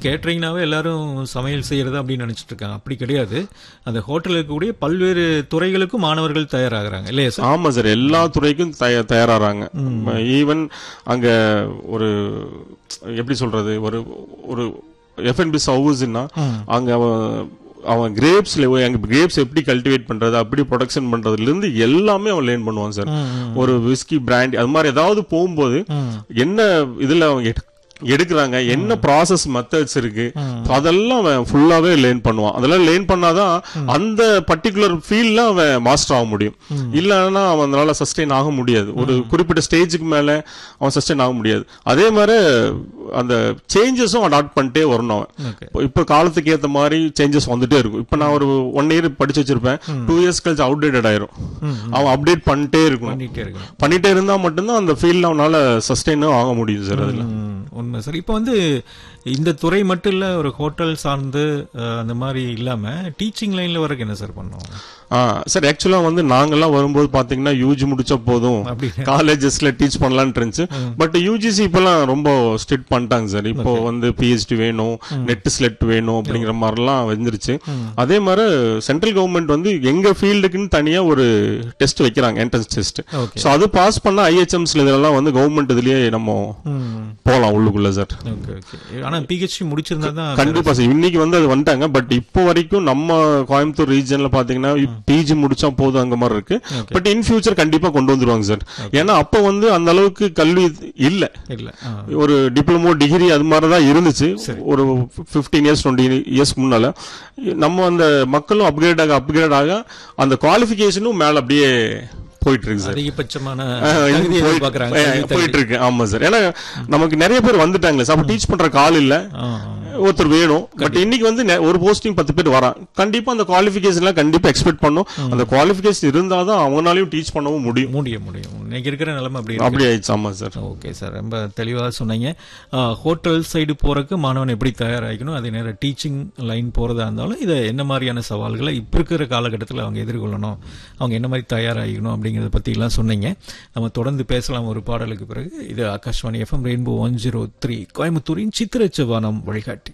கேட்டரிங்னாவே எல்லாரும் சமையல் செய்யறது அப்படின்னு நினைச்சிட்டு இருக்காங்க அப்படி கிடையாது அந்த ஹோட்டலில் இருக்கக்கூடிய பல்வேறு துறைகளுக்கும் மாணவர்கள் தயாராகிறாங்க இல்லையா சார் ஆமா சார் எல்லா துறைக்கும் தய- தயாராறாங்க ஈவன் அங்க ஒரு எப்படி சொல்றது ஒரு ஒரு எஃப்என்பி ஹவுஸ்னா அங்க அவன் அவன் கிரேப்ஸ்ல அங்க கிரேப்ஸ் எப்படி கல்டிவேட் பண்றது அப்படி ப்ரொடக்ஷன் பண்றதுல இருந்து எல்லாமே அவன் லேர்ன் பண்ணுவான் சார் ஒரு விஸ்கி பிராண்ட் அது மாதிரி ஏதாவது போகும்போது என்ன இதுல அவங்க எடு- எடுக்கிறாங்க என்ன ப்ராசஸ் மெத்தட்ஸ் இருக்கு அதெல்லாம் அவன் ஃபுல்லாவே லேர்ன் பண்ணுவான் அதெல்லாம் லேர்ன் பண்ணாதான் அந்த பர்டிகுலர் ஃபீல்ட்ல அவன் மாஸ்டர் ஆக முடியும் இல்லைன்னா அவன் அதனால சஸ்டெயின் ஆக முடியாது ஒரு குறிப்பிட்ட ஸ்டேஜுக்கு மேல அவன் சஸ்டெயின் ஆக முடியாது அதே மாதிரி அந்த சேஞ்சஸும் அடாப்ட் பண்ணிட்டே வரணும் அவன் ஓகே இப்போ- இப்போ காலத்துக்கு ஏத்த மாதிரி சேஞ்சஸ் வந்துட்டே இருக்கும் இப்போ நான் ஒரு ஒன் இயர் படிச்சு வச்சிருப்பேன் டூ இயர்ஸ் கழிச்சு அவுடேட்டட் ஆயிரும் அவன் அப்டேட் பண்ணிட்டே இருக்கணும் பண்ணிட்டே இருக்கணும் பண்ணிட்டே இருந்தா மட்டும்தான் அந்த ஃபீல்ட்ல அவனால சஸ்டெயினும் ஆக முடியும் சார் அதுல ம், உண்மை சார் இப்போ வந்து இந்த துறை மட்டும் இல்ல ஒரு ஹோட்டல் சார்ந்து அஹ், அந்த மாதிரி இல்லாம டீச்சிங் லைன்ல வரைக்கும் என்ன சார் பண்ணுவோம் ஆ சார் ஆக்சுவலா வந்து நாங்கெல்லாம் வரும்போது பாத்தீங்கன்னா யூஜி முடிச்ச போதும் அப்படி காலேஜஸ்ல டீச் பண்ணலாம்னு இருந்துச்சு பட் யூஜிசி இப்பெல்லாம் ரொம்ப ஸ்ட்ரிக்ட் பண்ணிட்டாங்க சார் இப்போ வந்து பிஹெச்டி வேணும் நெட் ஸ்லெட் வேணும் அப்படிங்கிற மாதிரிலாம் வந்துருச்சு அதே மாதிரி சென்ட்ரல் கவர்மெண்ட் வந்து எங்க ஃபீல்டுக்குன்னு தனியா ஒரு டெஸ்ட் வைக்கிறாங்க என்ட்ரன்ஸ் டெஸ்ட் ஓகே ஸோ அது பாஸ் பண்ணா ஐஹெச்எம்ஸ்ல இதெல்லாம் வந்து கவர்மெண்ட் இதுலயே நம்ம போலாம் உள்ளுக்குள்ள சார் ஓகே ஓகே ஆனா பிஹெச்டி முடிச்சிருந்தா தான் கண்டிப்பா சார் இன்னைக்கு வந்து அது வந்துட்டாங்க பட் இப்போ வரைக்கும் நம்ம கோயம்புத்தூர் ரீஜன்ல பாத்தீங்கன்னா பிஜி முடிச்சா போதும் அங்க மாதிரி இருக்கு பட் இன் ஃபியூச்சர் கண்டிப்பா கொண்டு வந்துருவாங்க சார் ஏன்னா அப்ப வந்து அந்த அளவுக்கு கல்வி இல்ல இல்ல ஆ. ஒரு டிப்ளமோ டிகிரி அது மாதிரி தான் இருந்துச்சு ஒரு ஃபிஃப்டீன் இயர்ஸ் டுவெண்ட்டி இயர்ஸ் முன்னால நம்ம அந்த மக்களும் அப்கிரேட் ஆக அப்கிரேட் ஆக அந்த குவாலிஃபிகேஷனும் மேல அப்படியே போயிட்டு இருக்கு சார் அதிகபட்சமான ஆஹ் இது தகுதி போயிட்டு- எதிர்பார்க்கறாங்க ஆஹ் கல்வி தகுதி. போயிட்டு இருக்கு ஆமா சார் ஏன்னா நமக்கு நிறைய பேர் வந்துட்டாங்களே சார் அப்ப டீச் பண்ற கால் இல்ல ஆ, ஆ. ஒருத்தர் வேணும் பட் இன்னைக்கு வந்து நெ- ஒரு போஸ்டிங் பத்து பேர் வரான் கண்டிப்பா அந்த குவாலிஃபிகேஷன்லாம் கண்டிப்பா எக்ஸ்பெக்ட் பண்ணும் அந்த குவாலிஃபிகேஷன் இருந்தாதான் அவங்களாலையும் டீச் பண்ணவும் முடியும் முடியும் முடியும் இன்னைக்கு இருக்கிற நிலைமை அப்படி இருக்கு. அப்படி ஆயிடுச்சு ஆமா சார் ஓகே சார் ரொம்ப தெளிவாக சொன்னீங்க ஹோட்டல் சைடு போறதுக்கு மாணவன் எப்படி தயாராகிக்கணும் அதே நேரம் டீச்சிங் லைன் போறதா இருந்தாலும் இதை என்ன மாதிரியான சவால்களை இப்போ இருக்கிற காலகட்டத்தில் அவங்க எதிர்கொள்ளணும் அவங்க என்ன மாதிரி தயாராகிக்கணும் அப்படிங்கிறத பத்தி எல்லாம் சொன்னீங்க நம்ம தொடர்ந்து பேசலாம் ஒரு பாடலுக்கு பிறகு இது Akashvani FM Rainbow one zero three கோயம்புத்தூரின் சித்திரச்சவானம் வழிகாட்டி